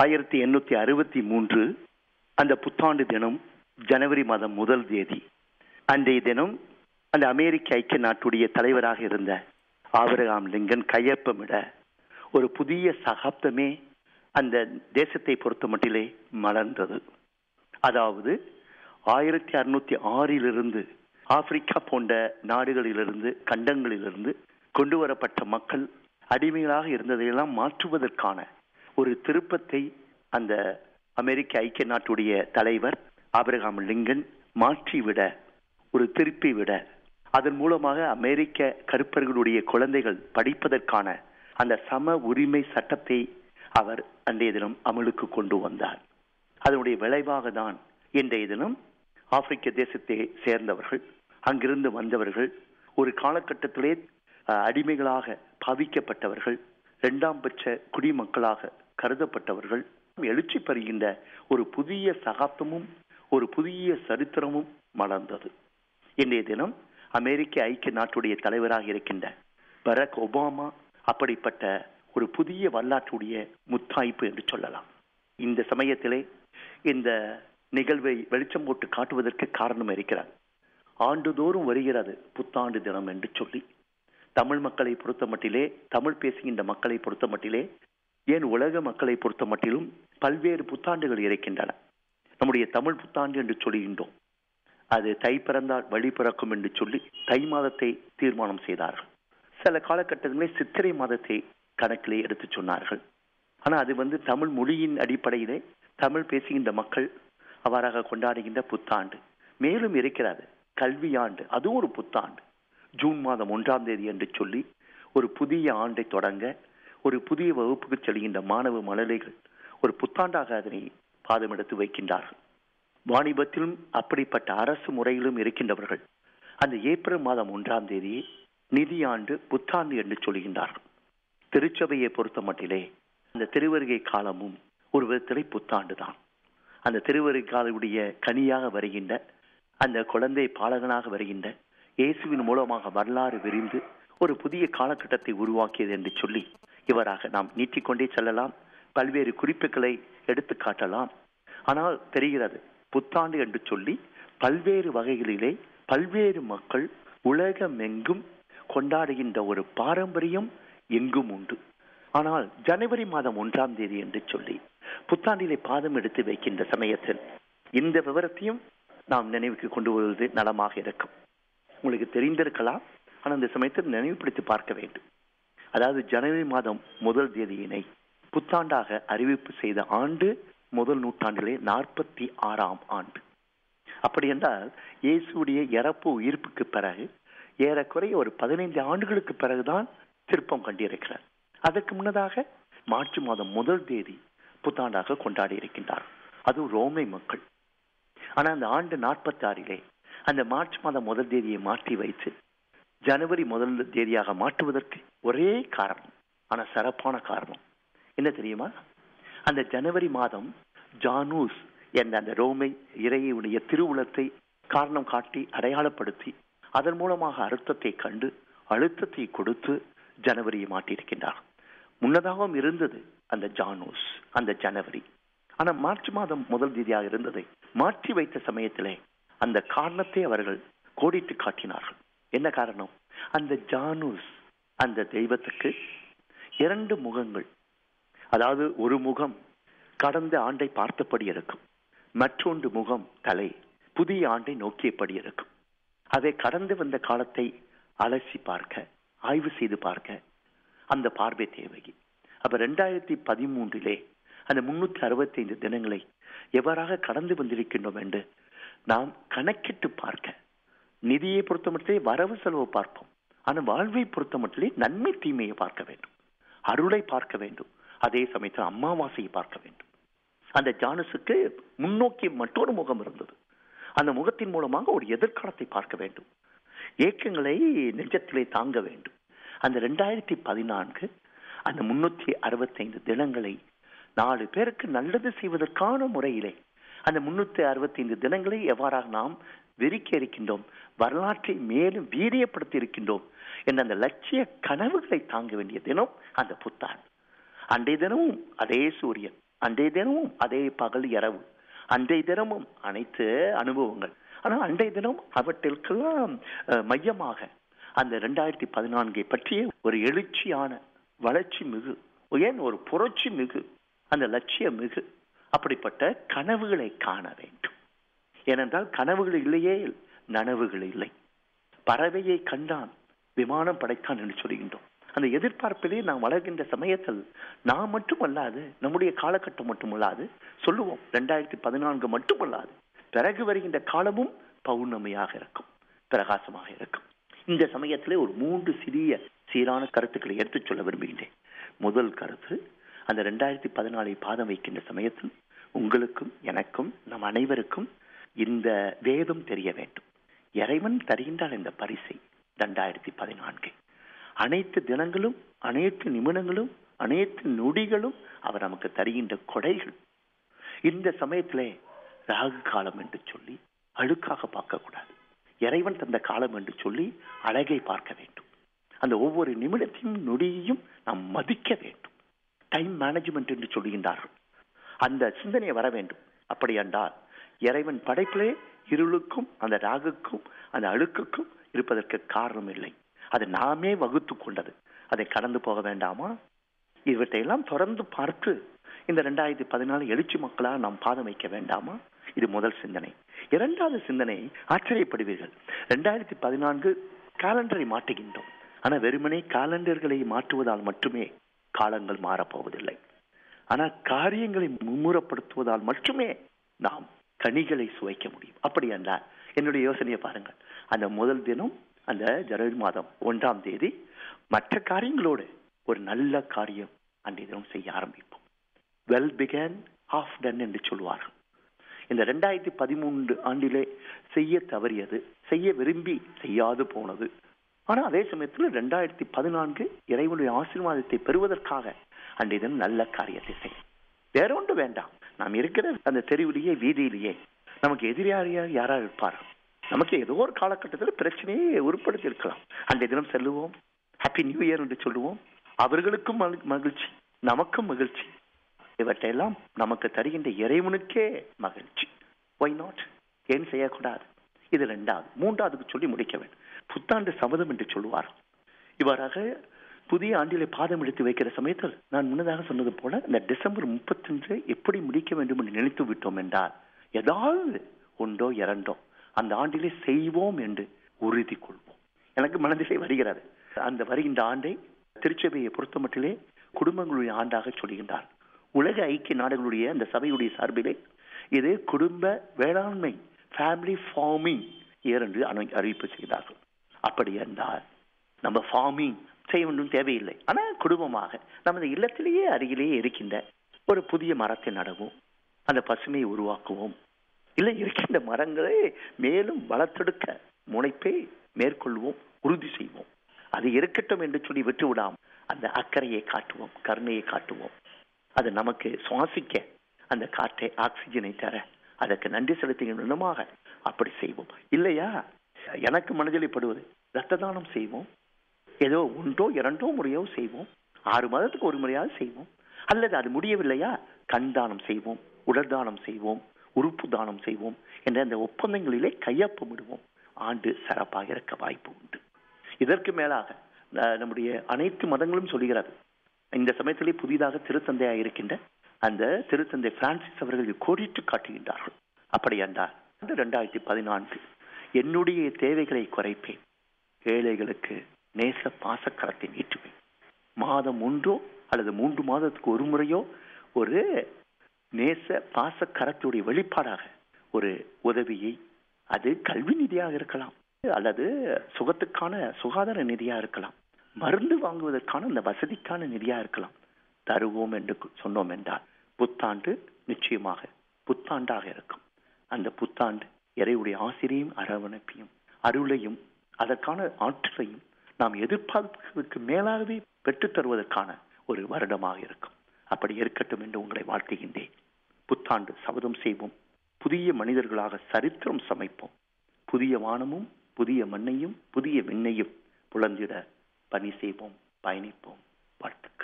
ஆயிரத்தி எண்ணூத்தி அறுபத்தி மூன்று அந்த புத்தாண்டு தினம் ஜனவரி மாதம் முதல் தேதி அன்றைய தினம் அந்த அமெரிக்க ஐக்கிய நாட்டுடைய தலைவராக இருந்த ஆபிரகாம் லிங்கன் கையொப்பமிட ஒரு புதிய சகாப்தமே அந்த தேசத்தை பொறுத்த மட்டிலே மலர்ந்தது அதாவது ஆயிரத்தி அறுநூத்தி ஆறிலிருந்து ஆப்பிரிக்கா போன்ற நாடுகளிலிருந்து கண்டங்களிலிருந்து கொண்டு வரப்பட்ட மக்கள் அடிமைகளாக இருந்ததையெல்லாம் மாற்றுவதற்கான ஒரு திருப்பத்தை அந்த அமெரிக்க ஐக்கிய நாட்டுடைய தலைவர் ஆபிரகாம் லிங்கன் மாற்றிவிட ஒரு திருப்பி விட அதன் மூலமாக அமெரிக்க கருப்பர்களுடைய குழந்தைகள் படிப்பதற்கான அந்த சம உரிமை சட்டத்தை அவர் அன்றைய தினம் அமலுக்கு கொண்டு வந்தார் அதனுடைய விளைவாக தான் இன்றைய தினம் ஆப்பிரிக்க தேசத்தை சேர்ந்தவர்கள் அங்கிருந்து வந்தவர்கள் ஒரு காலகட்டத்திலே அடிமைகளாக பாவிக்கப்பட்டவர்கள் இரண்டாம் பட்ச குடிமக்களாக கருதப்பட்டவர்கள் எழுச்சி பெறுகின்ற ஒரு புதிய சகாப்தமும் ஒரு புதிய சரித்திரமும் மலர்ந்தது இன்றைய தினம் அமெரிக்க ஐக்கிய நாட்டுடைய தலைவராக இருக்கின்ற பராக் ஒபாமா அப்படிப்பட்ட ஒரு புதிய வரலாற்றுடைய முத்தாய்ப்பு என்று சொல்லலாம் இந்த சமயத்திலே இந்த நிகழ்வை வெளிச்சம் போட்டு காட்டுவதற்கு காரணம் இருக்கிறார் ஆண்டுதோறும் வருகிறது புத்தாண்டு தினம் என்று சொல்லி தமிழ் மக்களை பொறுத்த மட்டிலே தமிழ் பேசுகின்ற மக்களை பொறுத்த மட்டிலே ஏன் உலக மக்களை பொறுத்த மட்டிலும் பல்வேறு புத்தாண்டுகள் இருக்கின்றன நம்முடைய தமிழ் புத்தாண்டு என்று சொல்லுகின்றோம் அது தை பிறந்தால் வழி பிறக்கும் என்று சொல்லி தை மாதத்தை தீர்மானம் செய்தார்கள் சில காலகட்டங்களில் சித்திரை மாதத்தை கணக்கிலே எடுத்து சொன்னார்கள் ஆனால் அது வந்து தமிழ் மொழியின் அடிப்படையிலே தமிழ் பேசுகின்ற மக்கள் அவ்வாறாக கொண்டாடுகின்ற புத்தாண்டு மேலும் இருக்கிறது கல்வியாண்டு அதுவும் ஒரு புத்தாண்டு ஜூன் மாதம் ஒன்றாம் தேதி என்று சொல்லி ஒரு புதிய ஆண்டை தொடங்க ஒரு புதிய வகுப்புக்கு செல்கின்ற மாணவ மழலைகள் ஒரு புத்தாண்டாக அதனை பாதம் எடுத்து வைக்கின்றார்கள் வாணிபத்திலும் அப்படிப்பட்ட அரசு முறையிலும் இருக்கின்றவர்கள் அந்த ஏப்ரல் மாதம் ஒன்றாம் தேதியை நிதியாண்டு புத்தாண்டு என்று சொல்கின்றார்கள் திருச்சபையை பொறுத்த மட்டிலே அந்த திருவருகை காலமும் ஒரு விதத்திலே புத்தாண்டு தான் அந்த திருவருகை காலுடைய கனியாக வருகின்ற அந்த குழந்தை பாலகனாக வருகின்ற இயேசுவின் மூலமாக வரலாறு விரிந்து ஒரு புதிய காலகட்டத்தை உருவாக்கியது என்று சொல்லி இவராக நாம் நீட்டிக்கொண்டே செல்லலாம் பல்வேறு குறிப்புகளை எடுத்து காட்டலாம் ஆனால் தெரிகிறது புத்தாண்டு என்று சொல்லி பல்வேறு வகைகளிலே பல்வேறு மக்கள் உலகமெங்கும் கொண்டாடுகின்ற ஒரு பாரம்பரியம் எங்கும் உண்டு ஆனால் ஜனவரி மாதம் ஒன்றாம் தேதி என்று சொல்லி புத்தாண்டிலே பாதம் எடுத்து வைக்கின்ற சமயத்தில் இந்த விவரத்தையும் நாம் நினைவுக்கு கொண்டு வருவது நலமாக இருக்கும் உங்களுக்கு தெரிந்திருக்கலாம் ஆனால் இந்த சமயத்தில் நினைவுபடுத்தி பார்க்க வேண்டும் அதாவது ஜனவரி மாதம் முதல் தேதியினை புத்தாண்டாக அறிவிப்பு செய்த ஆண்டு முதல் நூற்றாண்டிலே நாற்பத்தி ஆறாம் ஆண்டு அப்படி என்றால் இயேசுடைய இறப்பு உயிர்ப்புக்கு பிறகு ஏறக்குறைய ஒரு பதினைந்து ஆண்டுகளுக்கு பிறகுதான் திருப்பம் கண்டிருக்கிறார் அதற்கு முன்னதாக மார்ச் மாதம் முதல் தேதி புத்தாண்டாக கொண்டாடி இருக்கின்றார் அது ரோமை மக்கள் ஆனா அந்த ஆண்டு நாற்பத்தி ஆறிலே அந்த மார்ச் மாதம் முதல் தேதியை மாற்றி வைத்து ஜனவரி முதல் தேதியாக மாற்றுவதற்கு ஒரே காரணம் ஆனா சிறப்பான காரணம் என்ன தெரியுமா அந்த ஜனவரி மாதம் ஜானூஸ் என்ற அந்த ரோமை இறையுடைய திருவுளத்தை காரணம் காட்டி அடையாளப்படுத்தி அதன் மூலமாக அர்த்தத்தை கண்டு அழுத்தத்தை கொடுத்து ஜனவரியை மாட்டியிருக்கின்றார் முன்னதாகவும் இருந்தது அந்த ஜானூஸ் அந்த ஜனவரி ஆனா மார்ச் மாதம் முதல் தேதியாக இருந்ததை மாற்றி வைத்த சமயத்திலே அந்த காரணத்தை அவர்கள் கோடிட்டு காட்டினார்கள் என்ன காரணம் அந்த ஜானூஸ் அந்த தெய்வத்துக்கு இரண்டு முகங்கள் அதாவது ஒரு முகம் கடந்த ஆண்டை பார்த்தபடி இருக்கும் மற்றொன்று முகம் தலை புதிய ஆண்டை நோக்கியபடி இருக்கும் அதை கடந்து வந்த காலத்தை அலசி பார்க்க ஆய்வு செய்து பார்க்க அந்த பார்வை தேவை அப்ப ரெண்டாயிரத்தி பதிமூன்றிலே அந்த முன்னூத்தி அறுபத்தி ஐந்து தினங்களை எவ்வாறாக கடந்து வந்திருக்கின்றோம் என்று நாம் கணக்கிட்டு பார்க்க நிதியை பொறுத்த மட்டுமே வரவு செலவு பார்ப்போம் ஆனால் வாழ்வை பொறுத்த மட்டுமே நன்மை தீமையை பார்க்க வேண்டும் அருளை பார்க்க வேண்டும் அதே சமயத்தில் அமாவாசையை பார்க்க வேண்டும் அந்த ஜானஸுக்கு முன்னோக்கி மற்றொரு முகம் இருந்தது அந்த முகத்தின் மூலமாக ஒரு எதிர்காலத்தை பார்க்க வேண்டும் ஏக்கங்களை நெஞ்சத்திலே தாங்க வேண்டும் அந்த ரெண்டாயிரத்தி பதினான்கு அந்த முன்னூத்தி அறுபத்தைந்து தினங்களை நாலு பேருக்கு நல்லது செய்வதற்கான முறையிலே அந்த முன்னூத்தி அறுபத்தைந்து தினங்களை எவ்வாறாக நாம் விரிக்க இருக்கின்றோம் வரலாற்றை மேலும் வீரியப்படுத்தி இருக்கின்றோம் என்ற அந்த லட்சிய கனவுகளை தாங்க வேண்டிய தினம் அந்த புத்தாண்டு அன்றைய தினமும் அதே சூரியன் அன்றைய தினமும் அதே பகல் இரவு அன்றைய தினமும் அனைத்து அனுபவங்கள் ஆனால் அன்றைய தினம் அவற்றிற்கெல்லாம் மையமாக அந்த ரெண்டாயிரத்தி பதினான்கை பற்றிய ஒரு எழுச்சியான வளர்ச்சி மிகு ஏன் ஒரு புரட்சி மிகு அந்த லட்சிய மிகு அப்படிப்பட்ட கனவுகளை காண வேண்டும் ஏனென்றால் கனவுகள் இல்லையே நனவுகள் இல்லை பறவையை கண்டான் விமானம் படைத்தான் என்று சொல்கின்றோம் அந்த எதிர்பார்ப்பிலே நாம் வளர்கின்ற சமயத்தில் நாம் மட்டுமல்லாது நம்முடைய காலகட்டம் மட்டுமல்லாது சொல்லுவோம் ரெண்டாயிரத்தி பதினான்கு மட்டுமல்லாது பிறகு வருகின்ற காலமும் பௌர்ணமியாக இருக்கும் பிரகாசமாக இருக்கும் இந்த சமயத்திலே ஒரு மூன்று சிறிய சீரான கருத்துக்களை எடுத்துச் சொல்ல விரும்புகின்றேன் முதல் கருத்து அந்த ரெண்டாயிரத்தி பதினாலை பாதம் வைக்கின்ற சமயத்தில் உங்களுக்கும் எனக்கும் நம் அனைவருக்கும் இந்த வேதம் தெரிய வேண்டும் இறைவன் தருகின்றால் இந்த பரிசை ரெண்டாயிரத்தி பதினான்கு அனைத்து தினங்களும் அனைத்து நிமிடங்களும் அனைத்து நொடிகளும் அவர் நமக்கு தருகின்ற கொடைகள் இந்த சமயத்திலே ராகு காலம் என்று சொல்லி அழுக்காக பார்க்கக்கூடாது இறைவன் தந்த காலம் என்று சொல்லி அழகை பார்க்க வேண்டும் அந்த ஒவ்வொரு நிமிடத்தையும் நொடியையும் நாம் மதிக்க வேண்டும் டைம் மேனேஜ்மெண்ட் என்று சொல்கின்றார்கள் அந்த சிந்தனை வர வேண்டும் அப்படி என்றால் இறைவன் படைப்பிலே இருளுக்கும் அந்த ராகுக்கும் அந்த அழுக்குக்கும் இருப்பதற்கு காரணம் இல்லை அது நாமே வகுத்து கொண்டது அதை கடந்து போக வேண்டாமா இவற்றையெல்லாம் தொடர்ந்து பார்த்து இந்த ரெண்டாயிரத்தி பதினாலு எழுச்சி மக்களாக நாம் பாதம் வைக்க வேண்டாமா இது முதல் சிந்தனை இரண்டாவது சிந்தனை ஆச்சரியப்படுவீர்கள் ரெண்டாயிரத்தி பதினான்கு காலண்டரை மாற்றுகின்றோம் ஆனா வெறுமனே காலண்டர்களை மாற்றுவதால் மட்டுமே காலங்கள் மாறப்போவதில்லை ஆனால் காரியங்களை மும்முரப்படுத்துவதால் மட்டுமே நாம் கனிகளை சுவைக்க முடியும் அப்படி என்றால் என்னுடைய யோசனையை பாருங்கள் அந்த முதல் தினம் அந்த ஜனவரி மாதம் ஒன்றாம் தேதி மற்ற காரியங்களோடு ஒரு நல்ல காரியம் அன்றைய தினம் செய்ய ஆரம்பிப்போம் வெல் பிகன் ஆஃப் டன் என்று சொல்வார்கள் இந்த ரெண்டாயிரத்தி பதிமூன்று ஆண்டிலே செய்ய தவறியது செய்ய விரும்பி செய்யாது போனது ஆனா அதே சமயத்தில் ரெண்டாயிரத்தி பதினான்கு இறைவனுடைய ஆசீர்வாதத்தை பெறுவதற்காக அன்றைய தினம் நல்ல காரியத்தை செய்யும் வேற ஒன்று வேண்டாம் நாம் இருக்கிற அந்த தெருவிலேயே வீதியிலேயே நமக்கு எதிரியாரியா யாரா இருப்பார் நமக்கு ஏதோ ஒரு காலகட்டத்தில் பிரச்சனையை உருப்படுத்தி இருக்கலாம் அன்றைய தினம் செல்லுவோம் ஹாப்பி நியூ இயர் என்று சொல்லுவோம் அவர்களுக்கும் மகிழ்ச்சி நமக்கும் மகிழ்ச்சி இவற்றையெல்லாம் நமக்கு தருகின்ற இறைவனுக்கே மகிழ்ச்சி ஒய் நாட் ஏன் செய்யக்கூடாது இது ரெண்டாவது மூன்றாவதுக்கு சொல்லி முடிக்க வேண்டும் புத்தாண்டு சபதம் என்று சொல்லுவார் இவ்வாறாக புதிய ஆண்டிலே பாதம் எடுத்து வைக்கிற சமயத்தில் நான் முன்னதாக சொன்னது போல இந்த டிசம்பர் முப்பத்தஞ்சு எப்படி முடிக்க வேண்டும் என்று நினைத்து விட்டோம் என்றால் ஏதாவது ஒன்றோ இரண்டோ அந்த ஆண்டிலே செய்வோம் என்று உறுதி கொள்வோம் எனக்கு மனதிலே வருகிறது அந்த வருகின்ற ஆண்டை திருச்சபையை பொறுத்தமட்டிலே குடும்பங்களுடைய ஆண்டாக சொல்கின்றார் உலக ஐக்கிய நாடுகளுடைய அந்த சபையுடைய சார்பிலே இது குடும்ப வேளாண்மை ஃபேமிலி ஃபார்மிங் இயர் என்று அறிவிப்பு செய்தார்கள் அப்படி என்றால் நம்ம ஃபார்மிங் செய்ய ஒன்றும் தேவையில்லை ஆனால் குடும்பமாக நமது இல்லத்திலேயே அருகிலேயே இருக்கின்ற ஒரு புதிய மரத்தை நடவும் அந்த பசுமையை உருவாக்குவோம் இல்லை இருக்கின்ற மரங்களை மேலும் வளர்த்தெடுக்க முனைப்பை மேற்கொள்வோம் உறுதி செய்வோம் அது இருக்கட்டும் என்று சொல்லி விட்டு விடாம் அந்த அக்கறையை காட்டுவோம் கருணையை காட்டுவோம் அது நமக்கு சுவாசிக்க அந்த காற்றை ஆக்சிஜனை தர அதற்கு நன்றி செலுத்துகிற விதமாக அப்படி செய்வோம் இல்லையா எனக்கு மனதில் படுவது ரத்த தானம் செய்வோம் ஏதோ ஒன்றோ இரண்டோ முறையோ செய்வோம் ஆறு மாதத்துக்கு ஒரு முறையாவது செய்வோம் அல்லது அது முடியவில்லையா கண் தானம் செய்வோம் உடல் தானம் செய்வோம் உறுப்பு தானம் செய்வோம் என்ற அந்த ஒப்பந்தங்களிலே கையொப்பமிடுவோம் ஆண்டு சிறப்பாக இருக்க வாய்ப்பு உண்டு இதற்கு மேலாக நம்முடைய அனைத்து மதங்களும் சொல்லுகிறது இந்த சமயத்திலே புதிதாக திருத்தந்தையாக இருக்கின்ற அந்த திருத்தந்தை பிரான்சிஸ் அவர்கள் கோடிட்டு காட்டுகின்றார்கள் அப்படி என்றால் ரெண்டாயிரத்தி பதினான்கு என்னுடைய தேவைகளை குறைப்பேன் ஏழைகளுக்கு நேச பாசக்கரத்தை நீட்டுவேன் மாதம் ஒன்றோ அல்லது மூன்று மாதத்துக்கு ஒரு முறையோ ஒரு நேச பாசக்கரத்துடைய வெளிப்பாடாக ஒரு உதவியை அது கல்வி நிதியாக இருக்கலாம் அல்லது சுகத்துக்கான சுகாதார நிதியா இருக்கலாம் மருந்து வாங்குவதற்கான அந்த வசதிக்கான நிதியா இருக்கலாம் தருவோம் என்று சொன்னோம் என்றால் புத்தாண்டு நிச்சயமாக புத்தாண்டாக இருக்கும் அந்த புத்தாண்டு இறைவுடைய ஆசிரியும் அரவணைப்பையும் அருளையும் அதற்கான ஆற்றலையும் நாம் எதிர்பார்ப்பதற்கு மேலாகவே பெற்றுத் தருவதற்கான ஒரு வருடமாக இருக்கும் அப்படி இருக்கட்டும் என்று உங்களை வாழ்த்துகின்றேன் புத்தாண்டு சபதம் செய்வோம் புதிய மனிதர்களாக சரித்திரம் சமைப்போம் புதிய வானமும் புதிய மண்ணையும் புதிய விண்ணையும் புலந்திட பணி செய்வோம் பயணிப்போம் வாழ்த்துக்கள்